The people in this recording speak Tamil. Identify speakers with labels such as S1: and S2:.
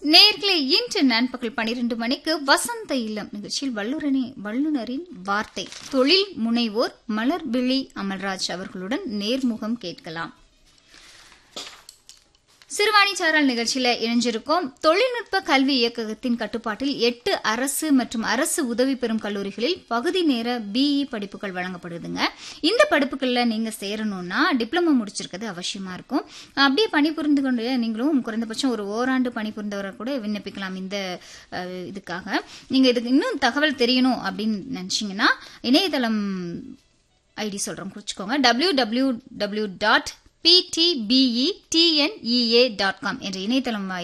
S1: நேர்களே இன்று நண்பகல் பனிரெண்டு மணிக்கு வசந்த இல்லம் நிகழ்ச்சியில் வல்லுரணி வல்லுநரின் வார்த்தை தொழில் முனைவோர் மலர்விழி அமல்ராஜ் அவர்களுடன் நேர்முகம் கேட்கலாம் சிறுவாணி சாரல் நிகழ்ச்சியில இணைஞ்சிருக்கோம் தொழில்நுட்ப கல்வி இயக்ககத்தின் கட்டுப்பாட்டில் எட்டு அரசு மற்றும் அரசு உதவி பெறும் கல்லூரிகளில் பகுதி நேர பிஇ படிப்புகள் வழங்கப்படுதுங்க இந்த படிப்புகள்ல நீங்க சேரணும்னா டிப்ளமோ முடிச்சிருக்கிறது அவசியமா இருக்கும் அப்படியே பணிபுரிந்து கொண்டு நீங்களும் குறைந்தபட்சம் ஒரு ஓராண்டு பணிபுரிந்தவரை கூட விண்ணப்பிக்கலாம் இந்த அஹ், இதுக்காக நீங்க இதுக்கு இன்னும் தகவல் தெரியணும் அப்படின்னு நினைச்சீங்கன்னா இணையதளம் ஐடி சொல்றோம் குறிச்சுக்கோங்க W W W dot PDBE TNEA dot com என்ற இணையதளம்